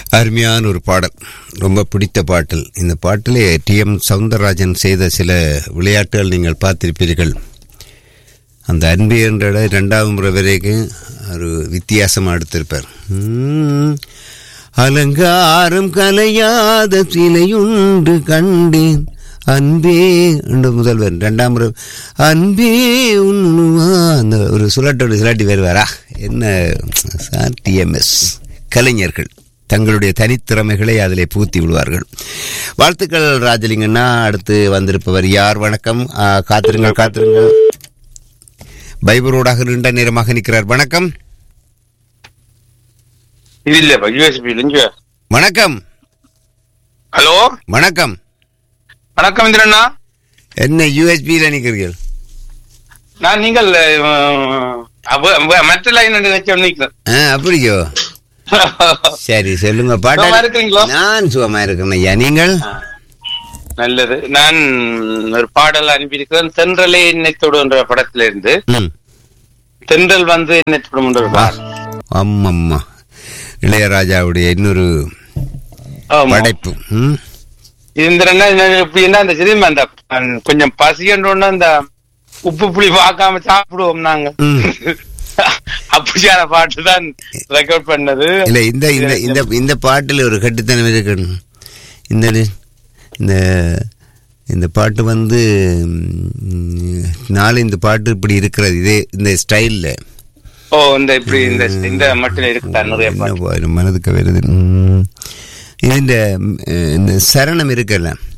அருமையான ஒரு பாடல் ரொம்ப பிடித்த பாடல் இந்த பாட்டிலே டி எம் சவுந்தரராஜன் செய்த சில விளையாட்டுகள் நீங்கள் பார்த்திருப்பீர்கள் அந்த அன்பு என்ற ரெண்டாவது முறை வரைக்கும் ஒரு வித்தியாசமாக எடுத்திருப்பார் உம், அலங்காரம் கலையாத சிலையுண்டு கண்டேன் அன்பே என்று முதல்வர் ரெண்டாம் முறை அன்பே உண்ணுவா அந்த ஒரு சுழட்டோடு சுழட்டி வருவாரா என்ன டிஎம்எஸ் கலைஞர்கள் தங்களுடைய தனித்திறமைகளை அதிலே பூத்தி விடுவார்கள் வாழ்த்துக்கள் ராஜலிங்கண்ணா அடுத்து வந்திருப்பவர் யார் வணக்கம் ஆ, காத்திருங்கள் காத்திருங்கள் பைபரோடாக நீண்ட நேரமாக நிற்கிறார் வணக்கம் இல்ல யூஎஸ்பி இங்க வணக்கம் ஹலோ வணக்கம் வணக்கம் இந்திரண்ணா என்ன யூஎஸ்பியில் நிற்கிறீர்கள் நான் நீங்கள் அஹ், அவ- அவ- மற்ற லைன் நினைச்சு நிக்கிறேன் ஆ அப்படியோ சரி சொல்லுங்க சுகமா பாட்டு இருக்கிறீங்களா? நான் சுகமா இருக்கேன் ஐயா நீங்கள் நல்லது நான் ஒரு பாடல் அனுப்பியிருக்கிறேன் தென்றலே என்னை தொடுன்ற படத்துல இருந்து ம் தென்றல் வந்து என்னை தொடுன்ற ஒரு பாடல். அம்மம்மா இளையராஜாவுடைய இன்னொரு ஆமா. படைப்பு ம் இந்திரண்ணா என்ன எப்படின்னா அந்த தெரியுமா அந்த அஹ், கொஞ்சம் பசியன்றோன்னா அந்த உப்பு புளி பார்க்காம சாப்பிடுவோம் நாங்க ம். அப்படியான பாட்டு தான் ரெக்கார்ட் பண்ணது இல்ல இந்த இந்த இந்த இந்த பாட்டில் ஒரு கட்டுத்தனம் இருக்கணும் இந்த இந்த இந்த பாட்டு வந்து ம், நாளை இந்த பாட்டு இப்படி இருக்கிறது இதே இந்த ஸ்டைலில் ஓ இந்த இப்படி இந்த இந்த மட்டும் இருக்குதா நிறைய பாட்டு மனதுக்கு வருது ம். இது இந்த ம், இந்த சரணம் இருக்குல்ல